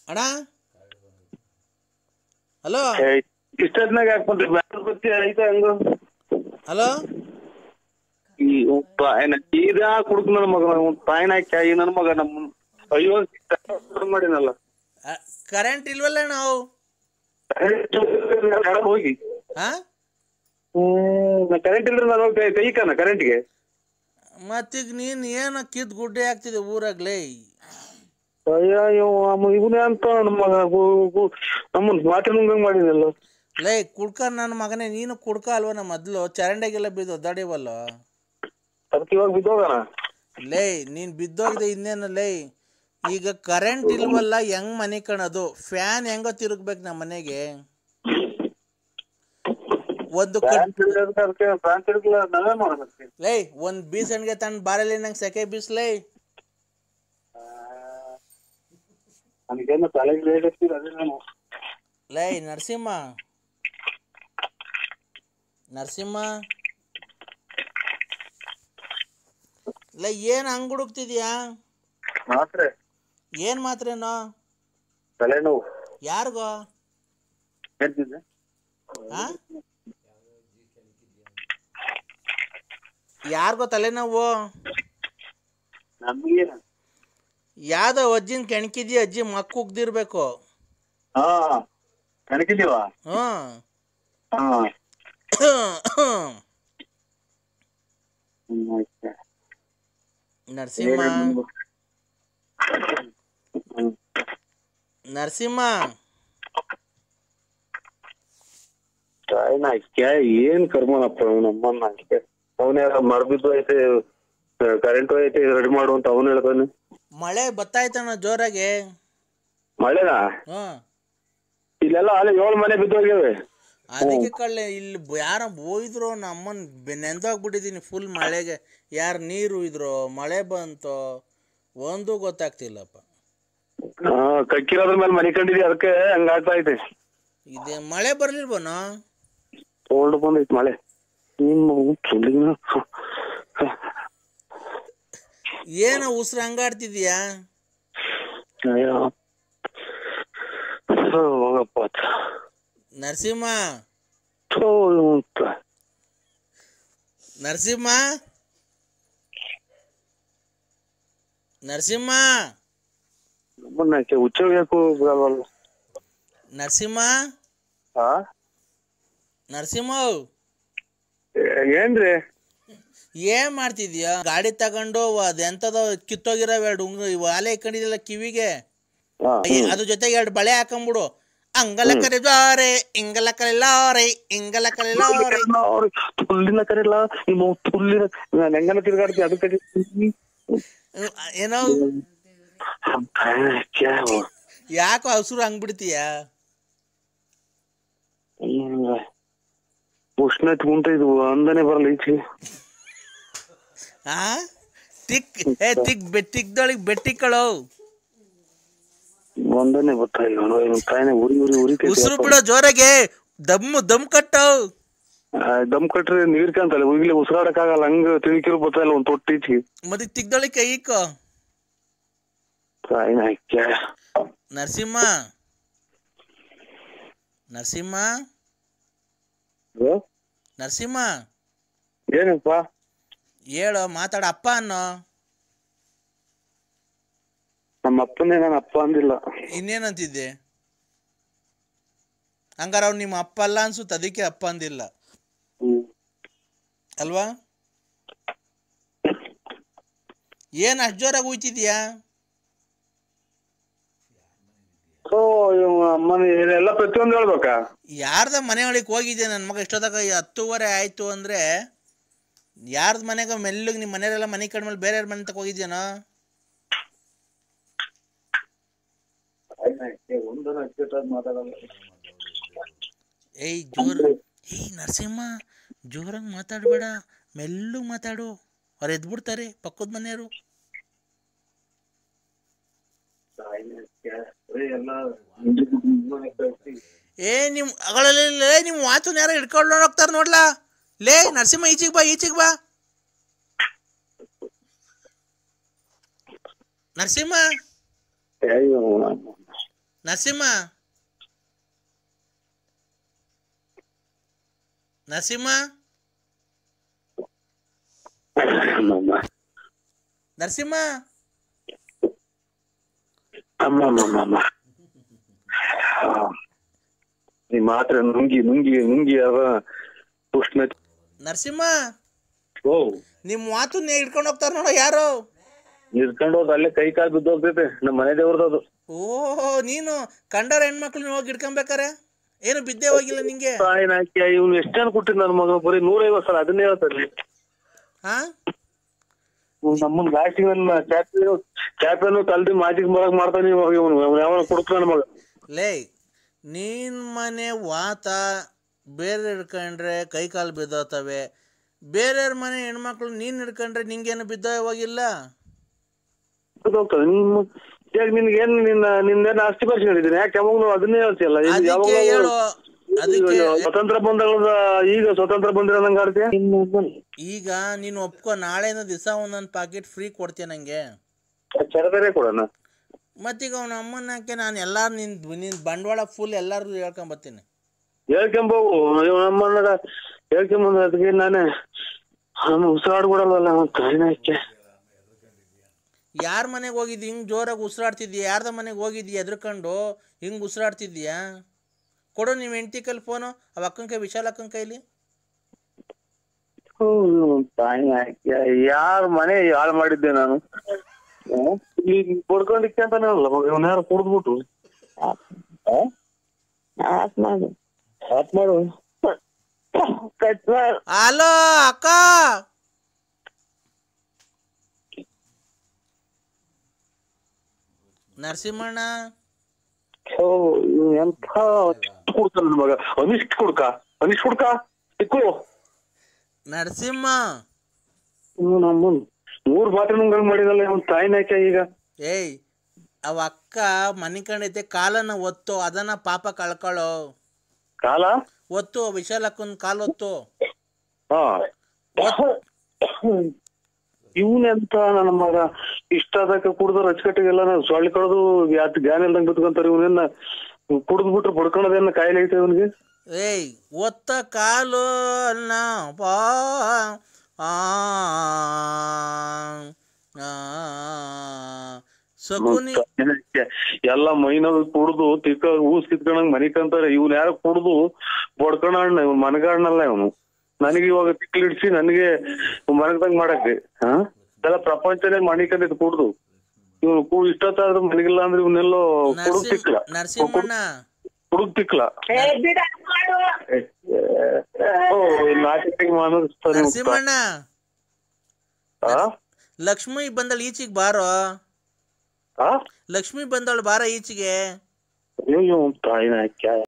ಅಣ್ಣ ಹಲೋ ಇಷ್ಟೊತ್ನಾಗ ಹಾಕ್ಬಿಟ್ರಿ ಬ್ಯಾಡ ಗೊತ್ತಿ ಐತೆ ಹಂಗ ಹಲೋ ಈ ಪಾಯನ ತೀರಾ ಕುಡುಕ್ ನನ್ನ ಮಗ ಪಾಯನ ಹಾಕಿ ಈ ನನ್ನ ಮಗ ನಮ್ಮ ಅಯ್ಯೋ ಮಾಡಿನಲ್ಲ ಕರೆಂಟ್ ಇಲ್ವಲ್ಲ ನಾವು ಹೋಗಿ ಹಾ ಹ್ಮ್ ಕರೆಂಟ್ ಇಲ್ರಿ ನಾನು ಹೋಗಿ ಕೈಕನ ಕರೆಂಟ್ಗೆ ಮತ್ತೀಗ ನೀನು ಏನು ಕಿದ್ ಗುಡ್ಡೆ ಆಗ್ತಿದೆ ಊರಾಗ್ಲೇ ಅಯ್ಯೋ ಇವನೇ ಅಂತ ನನ್ನ ಮಗ ನಮ್ಮನ್ ಮಾತ್ರ ನುಂಗಂಗ್ ಮಾಡಿನಲ್ಲ ಲೇ ಕುಡ್ಕ ನನ್ನ ಮಗನೇ ನೀನು ಕುಡ್ಕ ಅಲ್ವನ ಮೊದ್ಲು ಚರಂಡಿಗೆಲ್ಲ ಬಿದ್ದು ಒದ್ದಾಡಿವಲ್ಲ ಅದಕ್ಕೆ ಇವಾಗ ಬಿದ್ದೋಗಣ ಲೇ ನೀನ್ ಬಿದ್ದೋಗಿದೆ ಇನ್ನೇನು ಲೇ ಈಗ ಕರೆಂಟ್ ಇಲ್ವಲ್ಲ ಹೆಂಗ್ ಮನೆ ಕಣದು ಫ್ಯಾನ್ ಹೆಂಗೋ ತಿರುಗ್ಬೇಕು ನಮ್ಮ ಮನೆಗೆ ಒಂದು ಕಟ್ ಅದಕ್ಕೆ ಫ್ರಾನ್ಸ್ ಹಿಡ್ಕಲ್ಲ ನಾವೇ ಮಾಡ್ಬೇಕು ಲೇ ಒಂದ್ ಬೀಸಣ್ಗೆ ತಣ್ಣ ಬಾರಲ್ಲಿ ನಂಗೆ ಸೆಕೆ ಬೀಸ್ಲೇ ನನಗೇನು ತಲೆಗೆ ಲೇಟ್ ಆಗ್ತಿಲ್ಲ ಅದೇ ನಾನು ಲೇ ನರಸಿಂಹ ನರಸಿಂಹ ಲೇ ಏನ್ ಹಂಗ್ ಹುಡುಕ್ತಿದ್ಯಾ ಮಾತ್ರೆ ಏನ್ ಮಾತ್ರೇನೋ ತಲೆನೋವು ಯಾರಿಗೋ ಹೇಳ್ತಿದ್ದೆ ಆ ಯಾರಿಗೋ ತಲೆನೋವು ನಮಗೆ ಯಾವ್ದೋ ಅಜ್ಜಿನ ಕೆಣಕಿದ್ಯ ಅಜ್ಜಿ ಮಕ್ಕ ಉಗ್ದಿರ್ಬೇಕು ಹಾ ಕಣಕಿದೀವ ಹ್ಮ್ ಹಾ ನರಸಿಂಹ ನರಸಿಂಹ ತಾಯಿನ ಅಕ್ಕೆ ಏನ್ ಕರ್ಮನಪ್ಪ ನಮ್ಮನ್ನ ಅಕ್ಕೆ ಅವನೇ ಮರ್ಬಿದ್ದು ಐತೆ ಕರೆಂಟ್ ಐತೆ ರೆಡಿ ಮಾಡು ಅಂತ ಅವನು ಹೇಳ್ತಾನೆ ಮಳೆ ಬತ್ತಾಯ್ತಣ್ಣ ಜೋರಾಗಿ ಮಳೆನಾ ಹ್ಮ್ ಇಲ್ಲೆಲ್ಲ ಅಲ್ಲಿ ಏಳು ಮನೆ ಬಿದ್ದೋಗ್ಯವೆ ಅದಕ್ಕೆ ಕಳ್ಳೆ ಇಲ್ಲಿ ಬ- ಯಾರ ಹೋಯ್ದ್ರು ನಮ್ಮನ್ ಬೆ- ನೆಂದೋಗ್ಬಿಟ್ಟಿದೀನಿ ಫುಲ್ ಮಳೆಗೆ ಯಾರು ನೀರು ಇದ್ರು ಮಳೆ ಬಂತೋ ಒಂದು ಗೊತ್ತಾಗ್ತಿಲ್ಲಪ್ಪ ಹಾ ಕಕ್ಕಿರೋದ್ರ ಮೇಲೆ ಮನೆ ಕಂಡಿದ್ವಿ ಅದಕ್ಕೆ ಹಂಗಾಗ್ತಾ ಐತೆ ಇದೇ ಮಳೆ ಬರ್ಲಿಲ್ವನೋ ತಗೊಂಡು ಬಂದೈತೆ ಮಳೆ ನಿಮ್ಮ ಸುಳ್ಳಿನ ಏನೋ ಉಸಿರು ಹಂಗಾಡ್ತಿದ್ಯಾ ಅಯ್ಯೋ ಹೋಗಪ್ಪ ಆತ. ನರಸಿಂಹ ಥೋ, ಅಂತ. ನರಸಿಂಹ ನರಸಿಂಹ ನಮ್ಮನ್ನ ಆಕೆ ಹುಚ್ಚೋಗ್ಯಾಕು ಬಿಡಲ್ವಲ್ಲ ನರಸಿಂಹ ಹಾ ನರಸಿಂಹ ಏ- ಏನ್ರಿ ಏನ್ ಮಾಡ್ತಿದ್ಯಾ ಗಾಡಿ ತಗೊಂಡು ಅದೆಂತದೋ ಕಿತ್ತೋಗಿರೋ ಎರಡು ಉಂಗ್ರ ವಾಲೆ ಇಟ್ಕೊಂಡಿದ್ಯಲ್ಲ ಕಿವಿಗೆ ಹಾ ಏ, ಅದ್ರ ಜೊತೆಗೆ ಎರಡು ಬಳೆ ಹಾಕೊಂಬಿಡು ಅಂಗಲ ಕರಿದಾರೆ ಇಂಗಲ ಕಲಿಲಾರೆ ಇಂಗಲ ಕಲಿಲಾರೆ ಅವ್ರು ತುಲ್ಲಿನ ಕರಿಲ್ಲ ನಿಮ್ಮ ತುಲ್ಲಿನ ನಾನು ಹೆಂಗನ ತಿರ್ಗಾಡ್ತಿ ಅದಕ್ಕೆ ಹ್ಮ್, ಏನೋ ಯಾಕೋ ಹಸುರು ಹಂಗ್ಬಿಡ್ತೀಯ ಉಷ್ಣ ಎತ್ಕೊಂತ ಇದು ಅಂದನೆ ಬರಲ್ಲ ಈಚೆ ಆ ತಿಕ್ ಏ ತಿಕ್ ಬೆ ತಿಕ್ದೊಳಗೆ ಬೆಟ್ಟಿಕ್ಕಳು ಒಂದನೆ ಬರ್ತಾ ಇಲ್ಲ ನೋಡು, ಇವ್ನ್ ತಾಯಿನೇ ಉರಿ ಉರಿ ಉರಿತೈತೆ ಉಸಿರು ಯಪ್ಪ. ಬಿಡೋ ಜೋರಾಗೆ ದಮ್ಮು ದಮ್ ಕಟ್ಟು ಆ, ದಮ್ ಕಟ್ರೆ ನೀರ್ ಕಾಂತಲ್ಲ ಈಗಲೇ ಉಸಿರಾಡಕ್ ಆಗಲ್ಲ ಹಂಗ ತಿಳ್ಕಿರೋ ಬರ್ತಾ ಇಲ್ಲ ಒಂದ್ ತೊಟ್ಟಿ ಈಚೆ ಮತ್ತೆ ತಿಕ್ದೊಳಗೆ ಕೈ ಇಕ್ಕೋ ತಾಯಿನ ಹಾಕ್ಯ ನರಸಿಂಹ ನರಸಿಂಹ ನರಸಿಂಹ ಏನಪ್ಪ ಹೇಳೋ ಮಾತಾಡ ಅಪ್ಪ ಅನ್ನೋ ನಮ್ಮ ಅಪ್ಪನೇ ನಾನು ಅಪ್ಪ ಅಂದಿಲ್ಲ ಇನ್ನೇನಂತಿದ್ದೆ ಹಂಗಾರ ಅವ್ನು ನಿಮ್ಮ ಅಪ್ಪ ಅಲ್ಲ ಅನ್ಸುತ್ತೆ ಅದಕ್ಕೆ ಅಪ್ಪ ಅಂದಿಲ್ಲ ಹ್ಮ್ ಅಲ್ವಾ ಏನ್ ಅಷ್ಟು ಜೋರಾಗಿ ಹೋಯ್ತಿದ್ಯಾ ಸೊ ಅಮ್ಮನ ಎಲ್ಲ ಪ್ರತಿಯೊಂದು ಹೇಳ್ಬೇಕಾ ಯಾರ್ದ ಮನೆ ಒಳಗೆ ಹೋಗಿದ್ದೆ ನನ್ನ ಮಗ ಇಷ್ಟೊತ್ತಾಗ ಈ ಹತ್ತುವರೆ ಆಯ್ತು ಅಂದ್ರೆ ಯಾರ್ದ ಮನೆಗ ಮೆಲ್ಲಗೆ ನಿಮ್ಮ ಮನೆಯವರೆಲ್ಲ ಮನೆ ಕಡ್ಮೇಲೆ ಬೇರೆ ಮನೆ ತಕ ಹೋಗಿದ್ಯಾನೋ ಏಯ್ ಜೋರ್ ಏಯ್ ನರಸಿಂಹ ಜೋರಾಗಿ ಮಾತಾಡಬೇಡ ಮೆಲ್ಲಗೆ ಮಾತಾಡು ಅವ್ರು ಎದ್ಬಿಡ್ತಾರೆ ಪಕ್ಕದ ಮನೆಯವರು ಏ ನಿಮ್ ಅಗಳಲ್ಲಿ ಲೇ ನಿಮ್ ವಾಚನ್ ಯಾರೋ ಹಿಡ್ಕೊಂಡು ಹೋಗ್ತಾರ ನೋಡ್ಲಾ ಲೇ ನರಸಿಂಹ ಈಚಿಗೆ ಬಾ ಈಚಿಗೆ ಬಾ ನರಸಿಂಹ ನರಸಿಂಹ ನರಸಿಂಹ ಅಮ್ಮಮ್ಮ ನರಸಿಂಹ ಅಮ್ಮಮ್ಮಮ್ಮ ಈ ಮಾತ್ರೆ ನುಂಗಿ ನುಂಗಿ ನುಂಗಿ ಅವ ಉಷ್ಣ ನರಸಿಂಹ ಓ ನಿಮ್ಮ ಮಾತನ್ನ ಹಿಡ್ಕೊಂಡು ಹೋಗ್ತಾರ ನೋಡೋ ಯಾರು ನಿಲ್ಕೊಂಡು ಹೋದ್ ಅಲ್ಲೇ ಕೈ ಕಾಲು ಬಿದ್ದು ಹೋಗ್ತೈತೆ ನಮ್ಮ ಮನೆ ದೇವ್ರದ್ದು ಅದು ಓಹೋ ನೀನು ಕಂಡರ ಹೆಣ್ಮಕ್ಳನ್ನ ಹೋಗಿ ಹಿಡ್ಕೊಂಬೇಕಾರೆ ಏನು ಬಿದ್ದೆ ಹೋಗಿಲ್ಲ ನಿಂಗೆ ತಾಯಿನ ಹಾಕಿ ಇವ್ನು ಎಷ್ಟೇನು ಕೊಟ್ಟಿದ್ ನನ್ನ ಮಗ ಬರೀ ನೂರೈವತ್ತು ಸಲ ಅದನ್ನೇ ಹೇಳ್ತಾರೆ ಹಾ ನಮ್ಮನ್ ಲಾಸ್ಟಿಗೆ ನನ್ನ ಚಾಪಿ ಚಾಪಿಯನ್ನು ತಲ್ದಿ ಮಾಜಿಗೆ ಬರಕ್ ಮಾಡ್ತಾನೆ ಇವಾಗ ಇವನು ಯಾವನ ಕೊಡ್ತ ನನ್ನ ಮಗ ಲೇ ನಿನ್ನ ಮನೆ ವಾತ ಬೇರೆ ಹಿಡ್ಕೊಂಡ್ರೆ ಕೈ ಕಾಲು ಬಿದ್ದೋತವೆ ಬೇರೆಯವ್ರ ಮನೆ ಹೆಣ್ಮಕ್ಳು ನೀನು ಹಿಡ್ಕೊಂಡ್ರೆ ನಿಂಗೇನು ಬಿದ್ದೋ ಹೋಗಿಲ್ಲ ಹೋಗ್ತದೆ ನಿಮ್ಮ ಈಗ ನಿನ್ಗೆ ಏನ್ ನಿನ್ನ ನಿನ್ನೇನು ಆಸ್ತಿ ಪರಿಚಯ ಹೇಳಿದ್ದೀನಿ ಯಾಕೆ ಯಾವಾಗಲೂ ಅದನ್ನೇ ಹೇಳ್ತಿಯಲ್ಲ ಇದು ಅದಕ್ಕೆ ಯಾವಾಗಲೂ ಹೇಳು ಅದಕ್ಕೆ ಈಗ ಸ್ವತಂತ್ರ ಬಂದಗಳದ ಈಗ ಸ್ವತಂತ್ರ ಬಂದಿರೋದಂಗ ಆಡ್ತೀಯ ಈಗ ನೀನು ಒಪ್ಕೊ ನಾಳೆಯಿಂದ ದಿವಸ ಒಂದೊಂದು ಪಾಕೆಟ್ ಫ್ರೀ ಕೊಡ್ತೀಯ ನನಗೆ ಚರದರೆ ಕೊಡೋಣ ಮತ್ತೀಗ ಅವನ ಅಮ್ಮನ ಹಾಕಿ ನಾನು ಎಲ್ಲಾರು ನಿನ್ನ ನಿನ್ನ ಬಂಡವಾಳ ಫುಲ್ ಎಲ್ಲರಿಗೂ ಹೇಳ್ಕೊಂಬರ್ತೀನಿ ಹೇಳ್ಕೊಂಬೋಗು ಇವ್ ನಮ್ಮನ್ನ ಹೇಳ್ಕೊಂಬಂದ ಅದಕ್ಕೆ ನಾನೇ ನಮ್ಮ ಉಸಿರಾಡ್ ಕೊಡಲ್ವಲ್ಲ ಅವನ್ ಕಾಯಿನ ಹಾಕಿ ಯಾರ ಮನೆಗೆ ಹೋಗಿದ್ದಿ ಹಿಂಗೆ ಜೋರಾಗಿ ಉಸಿರಾಡ್ತಿದ್ಯಾ ಯಾರ್ದ ಮನೆಗೆ ಹೋಗಿದ್ಯಾ ಎದ್ರಕೊಂಡು ಹಿಂಗೆ ಉಸಿರಾಡ್ತಿದ್ಯಾ ಕೊಡು ನಿಮ್ಮ ಹೆಂಡ್ತಿ ಕೈಲಿ ಫೋನು ಅವ ಅಕ್ಕನ ಕೈ ವಿಶಾಲ ಅಕ್ಕನ ಕೈಲಿ ತಾಯಿ ಹಾಕಿ ಯಾರ ಮನೆ ಹಾಳು ಮಾಡಿದ್ದೆ ನಾನು ಹ್ಮ್? ಈಗ ಬಡ್ಕೊಂಡಿಕ್ಕೆ ಅಂತಾನೆ ಅಲ್ಲ ಮಗ ಇವನ್ ಯಾರು ಕುಡ್ದ್ಬಿಟ್ಟು ಆಫ್ ಮಾಡು ಆತ್ ಮಾಡು ಕಟ್ ಮಾಡು ಹಲೋ ಅಕ್ಕ ನರಸಿಂಹಣ್ಣ ಓ ಇವ್ ಎಂಥ ಕುಡ್ತಾನ ನನ್ ಮಗ ಅನಿಷ್ಟ್ ಕುಡ್ಕ ಅನಿಷ್ಟ್ ಕುಡ್ಕ ಇಕ್ಕು ನರಸಿಂಹ ಇವ್ನು ನಮ್ಮನ್ ಮೂರ್ ಮಾತ್ರ ನಂಗೆ ಮಾಡಿದಲ್ಲ ಇವನ್ ತಾಯಿನ ಹಾಕ್ಯ ಈಗ ಏಯ್ ಅವ ಅಕ್ಕ ಮನೆ ಕಂಡೈತೆ ಕಾಲನ್ನ ಒತ್ತು ಅದನ್ನ ಪಾಪ ಕಳ್ಕೊಳ್ಳೋ ಕಾಲ ಒತ್ತು ವಿಶಾಲ್ ಅಕ್ಕನ ಕಾಲು ಒತ್ತು ಹಾ ಇವನೆಂತ ನನ್ನ ಮಗ ಇಷ್ಟ ಆದಕ್ಕೆ ಕುಡ್ದು ರಚಕಟ್ಟಿಗೆಲ್ಲ ನಾವು ಸೊಳ್ಳೆ ಕಡ್ದು ಯಾತ್ ಜ್ಞಾನ ಇಲ್ದಂಗ್ ಬಿತ್ಕೊಂತಾರ ಇವನೆಲ್ಲ ಕುಡ್ದು ಬಿಟ್ರೆ ಬಡ್ಕೊಳೋದೇನ ಕಾಯಿಲೆ ಐತೆ ಇವನಿಗೆ ಏಯ್ ಒತ್ತ ಕಾಲು ಅಲ್ಲ ಪಾ ಆ ಆ, ಸಕುನಿ ಎಲ್ಲ ಮೈನಾಗ ಕುಡ್ದು ತಿಕ್ಕ ಊಸ್ ಕಿತ್ಕೊಂಡಂಗ್ ಮನಿ ಕಂತಾರೆ ಇವ್ನ ಯಾರ ಕುಡ್ದು ಬಡ್ಕೊಣ ಇವ್ನ ಮನಗಾಡ್ನಲ್ಲ ಇವನು ನನಗೆ ಇವಾಗ ತಿಕ್ಲಿಡ್ಸಿ ನನಗೆ ಮನಗದಂಗ್ ಮಾಡಕ್ಕೆ ಹಾ ಇದೆಲ್ಲ ಪ್ರಪಂಚನೇ ಮಣಿಕಂದಿದ್ ಕುಡ್ದು ಇವ್ನು ಕೂ ಇಷ್ಟೊತ್ತಾದ್ರೂ ಮನೆಗಿಲ್ಲ ಅಂದ್ರೆ ಇವನ್ನೆಲ್ಲೋ ಕುಡುಗ್ ನರಸಿಂಹ ತಿಕ್ಲ ನರಸಿಂಹಣ್ಣ ಕುಡುಗ್ ತಿಕ್ಲ ಏ ಬಿಡ ಮಾಡು ಓ ನಾಟಿಗೆ ಮಾನಿಸ್ತಾರೆ ನರಸಿಂಹಣ್ಣ ಆ ಲಕ್ಷ್ಮಿ ಬಂದಳು ಈಚೆಗೆ ಬಾರೋ ಆ ಲಕ್ಷ್ಮಿ ಬಂದಳು ಬಾರ ಈಚೆಗೆ ಅಯ್ಯೋ ತಾಯಿನ ಕ್ಯಾ